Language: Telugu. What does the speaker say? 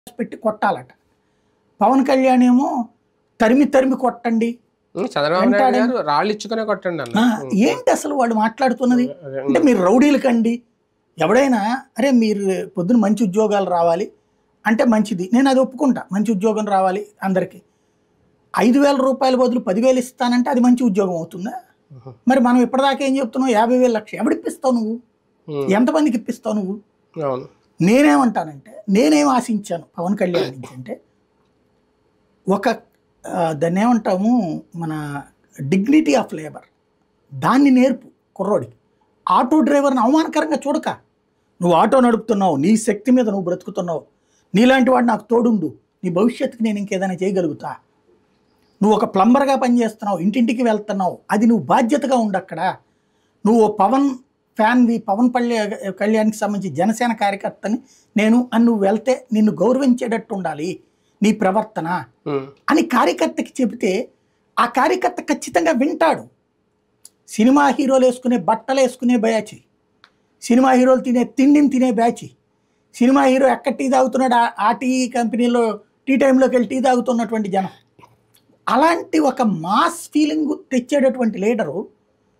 పెట్టి కొట్టాలట పవన్ కళ్యాణ్ ఏమో తరిమి తరిమి కొట్టండి ఉమ్, చంద్రబాబు నాయుడు గారు రాళ్ళు ఇచ్చుకునే కొట్టండి అన్న ఆ, ఏంటి అసలు వాళ్ళు మాట్లాడుతున్నది అదే. అంటే మీరు రౌడీలకండి ఎవడైనా అరే మీరు పొద్దున మంచి ఉద్యోగాలు రావాలి అంటే మంచిది నేను అది ఒప్పుకుంటా మంచి ఉద్యోగం రావాలి అందరికీ ఐదు వేల రూపాయల బదులు పదివేలు ఇస్తానంటే అది మంచి ఉద్యోగం అవుతుందా ఉహు. మరి మనం ఇప్పటిదాకా ఏం చెప్తున్నావు యాభై వేలు లక్ష ఎవడిప్పిస్తావు నువ్వు ఉమ్, ఎంతమందికి ఇప్పిస్తావు నువ్వు అవును నేనేమంటానంటే నేనేం ఆశించాను పవన్ కళ్యాణ్ నుంచి అంటే ఒక ఆ, దాన్ని ఏమంటాము మన డిగ్నిటీ ఆఫ్ లేబర్ దాన్ని నేర్పు కుర్రోడికి ఆటో డ్రైవర్ని అవమానకరంగా చూడక నువ్వు ఆటో నడుపుతున్నావు నీ శక్తి మీద నువ్వు బ్రతుకుతున్నావు నీలాంటి వాడు నాకు తోడుండు నీ భవిష్యత్తుకి నేను ఇంకేదైనా చేయగలుగుతా నువ్వు ఒక ప్లంబర్గా పనిచేస్తున్నావు ఇంటింటికి వెళ్తున్నావు అది నువ్వు బాధ్యతగా ఉండు అక్కడ నువ్వు ఓ పవన్ ఫ్యాన్వి పవన్ పల్లె కళ్యాణ్కి సంబంధించి జనసేన కార్యకర్తని నేను అని నువ్వు వెళ్తే నిన్ను గౌరవించేటట్టు ఉండాలి నీ ప్రవర్తన ఉమ్, అని కార్యకర్తకి చెబితే ఆ కార్యకర్త ఖచ్చితంగా వింటాడు సినిమా హీరోలు వేసుకునే బట్టలు వేసుకునే బ్యాచ్ సినిమా హీరోలు తినే తిండిని తినే బ్యాచ్ సినిమా హీరో ఎక్కడ టీ తాగుతున్నాడు ఆ- ఆ టీ కంపెనీలో టీ టైంలోకి వెళ్ళి టీ తాగుతున్నటువంటి జనం అలాంటి ఒక మాస్ ఫీలింగ్ తెచ్చేటటువంటి లీడరు